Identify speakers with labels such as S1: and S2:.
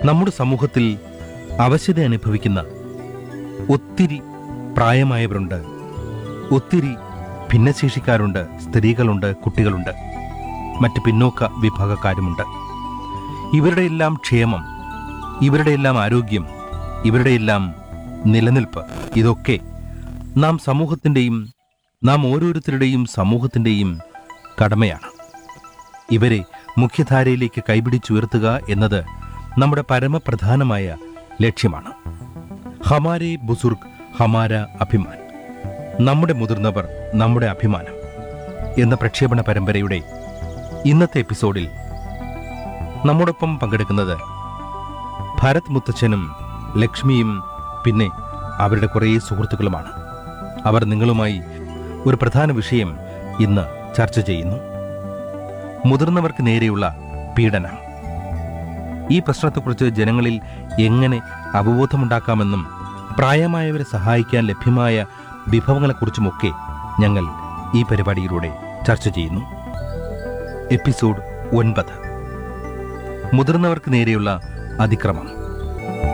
S1: നമ്മുടെ സമൂഹത്തിൽ അവശത അനുഭവിക്കുന്ന ഒത്തിരി പ്രായമായവരുണ്ട് ഒത്തിരി ഭിന്നശേഷിക്കാരുണ്ട് സ്ത്രീകളുണ്ട് കുട്ടികളുണ്ട് മറ്റ് പിന്നോക്ക വിഭാഗക്കാരുമുണ്ട് ഇവരുടെ എല്ലാം ക്ഷേമം ഇവരുടെ എല്ലാം ആരോഗ്യം ഇവരുടെ എല്ലാം നിലനിൽപ്പ് ഇതൊക്കെ നാം സമൂഹത്തിൻ്റെയും നാം ഓരോരുത്തരുടെയും സമൂഹത്തിൻ്റെയും കടമയാണ് ഇവരെ മുഖ്യധാരയിലേക്ക് കൈപിടിച്ചുയർത്തുക എന്നത് നമ്മുടെ പരമപ്രധാനമായ ലക്ഷ്യമാണ് ഹമാരെ ബുസുർഗ് ഹമാര അഭിമാൻ നമ്മുടെ മുതിർന്നവർ നമ്മുടെ അഭിമാനം എന്ന പ്രക്ഷേപണ പരമ്പരയുടെ ഇന്നത്തെ എപ്പിസോഡിൽ നമ്മോടൊപ്പം പങ്കെടുക്കുന്നത് ഭരത് മുത്തച്ഛനും ലക്ഷ്മിയും പിന്നെ അവരുടെ കുറേ സുഹൃത്തുക്കളുമാണ് അവർ നിങ്ങളുമായി ഒരു പ്രധാന വിഷയം ഇന്ന് ചർച്ച ചെയ്യുന്നു മുതിർന്നവർക്ക് നേരെയുള്ള പീഡനം ഈ പ്രശ്നത്തെക്കുറിച്ച് ജനങ്ങളിൽ എങ്ങനെ അവബോധമുണ്ടാക്കാമെന്നും പ്രായമായവരെ സഹായിക്കാൻ ലഭ്യമായ വിഭവങ്ങളെക്കുറിച്ചുമൊക്കെ ഞങ്ങൾ ഈ പരിപാടിയിലൂടെ ചർച്ച ചെയ്യുന്നു എപ്പിസോഡ് ഒൻപത് മുതിർന്നവർക്ക് നേരെയുള്ള അതിക്രമം